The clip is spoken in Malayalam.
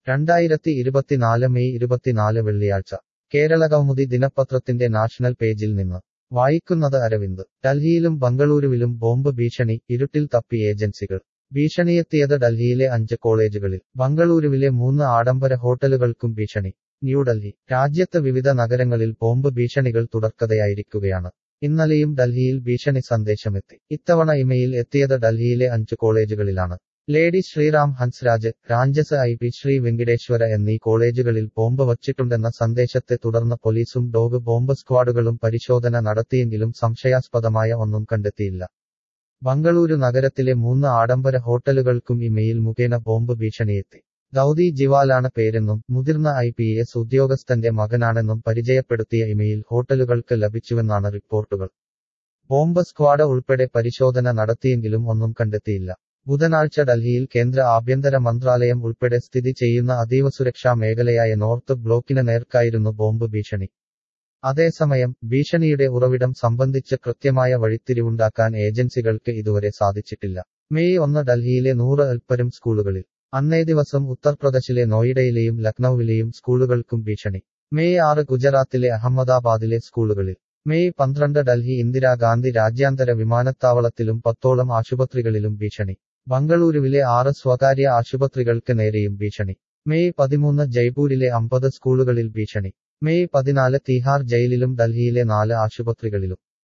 രണ്ടായിരത്തി ഇരുപത്തിനാല് മെയ് ഇരുപത്തിനാല് വെള്ളിയാഴ്ച കേരള കൗമുദി ദിനപത്രത്തിന്റെ നാഷണൽ പേജിൽ നിന്ന് വായിക്കുന്നത് അരവിന്ദ് ഡൽഹിയിലും ബംഗളൂരുവിലും ബോംബ് ഭീഷണി ഇരുട്ടിൽ തപ്പി ഏജൻസികൾ ഭീഷണിയെത്തിയത് ഡൽഹിയിലെ അഞ്ച് കോളേജുകളിൽ ബംഗളൂരുവിലെ മൂന്ന് ആഡംബര ഹോട്ടലുകൾക്കും ഭീഷണി ന്യൂഡൽഹി രാജ്യത്ത് വിവിധ നഗരങ്ങളിൽ ബോംബ് ഭീഷണികൾ തുടർക്കഥയായിരിക്കുകയാണ് ഇന്നലെയും ഡൽഹിയിൽ ഭീഷണി സന്ദേശമെത്തി ഇത്തവണ ഇമെയിൽ എത്തിയത് ഡൽഹിയിലെ അഞ്ച് കോളേജുകളിലാണ് lady Shriram Hansraj Ramjas I P Sri Venkateswara എന്നീ കോളേജുകളിൽ ബോംബ് വച്ചിട്ടുണ്ടെന്ന സന്ദേശത്തെ തുടർന്ന് പോലീസും ഡോഗ് ബോംബ് സ്ക്വാഡുകളും പരിശോധന നടത്തിയെങ്കിലും സംശയാസ്പദമായ ഒന്നും കണ്ടെത്തിയില്ല ബംഗളൂരു നഗരത്തിലെ മൂന്ന് ആഡംബര ഹോട്ടലുകൾക്കും ഇമെയിൽ മുഖേന ബോംബ് ഭീഷണിയെത്തി ദൌദി ജിവാലാണ് പേരെന്നും മുതിർന്ന ഐ പി എസ് ഉദ്യോഗസ്ഥന്റെ മകനാണെന്നും പരിചയപ്പെടുത്തിയ ഇമെയിൽ ഹോട്ടലുകൾക്ക് ലഭിച്ചുവെന്നാണ് റിപ്പോർട്ടുകൾ ബോംബ് സ്ക്വാഡ് ഉൾപ്പെടെ പരിശോധന നടത്തിയെങ്കിലും ഒന്നും കണ്ടെത്തിയില്ല ബുധനാഴ്ച ഡൽഹിയിൽ കേന്ദ്ര ആഭ്യന്തര മന്ത്രാലയം ഉൾപ്പെടെ സ്ഥിതി ചെയ്യുന്ന അതീവ സുരക്ഷാ മേഖലയായ നോർത്ത് ബ്ലോക്കിന് നേർക്കായിരുന്നു ബോംബ് ഭീഷണി അതേസമയം ഭീഷണിയുടെ ഉറവിടം സംബന്ധിച്ച് കൃത്യമായ വഴിത്തിരിവുണ്ടാക്കാൻ ഏജൻസികൾക്ക് ഇതുവരെ സാധിച്ചിട്ടില്ല മെയ് ഒന്ന് ഡൽഹിയിലെ നൂറ് അൽപ്പരും സ്കൂളുകളിൽ അന്നേ ദിവസം ഉത്തർപ്രദേശിലെ നോയിഡയിലെയും ലക്നൌവിലെയും സ്കൂളുകൾക്കും ഭീഷണി മെയ് ആറ് ഗുജറാത്തിലെ അഹമ്മദാബാദിലെ സ്കൂളുകളിൽ മെയ് പന്ത്രണ്ട് ഡൽഹി ഇന്ദിരാഗാന്ധി രാജ്യാന്തര വിമാനത്താവളത്തിലും പത്തോളം ആശുപത്രികളിലും ഭീഷണി ബംഗളൂരുവിലെ ആറ് സ്വകാര്യ ആശുപത്രികൾക്ക് നേരെയും ഭീഷണി മെയ് പതിമൂന്ന് ജയ്പൂരിലെ അമ്പത് സ്കൂളുകളിൽ ഭീഷണി മെയ് പതിനാല് തിഹാർ ജയിലിലും ഡൽഹിയിലെ നാല് ആശുപത്രികളിലും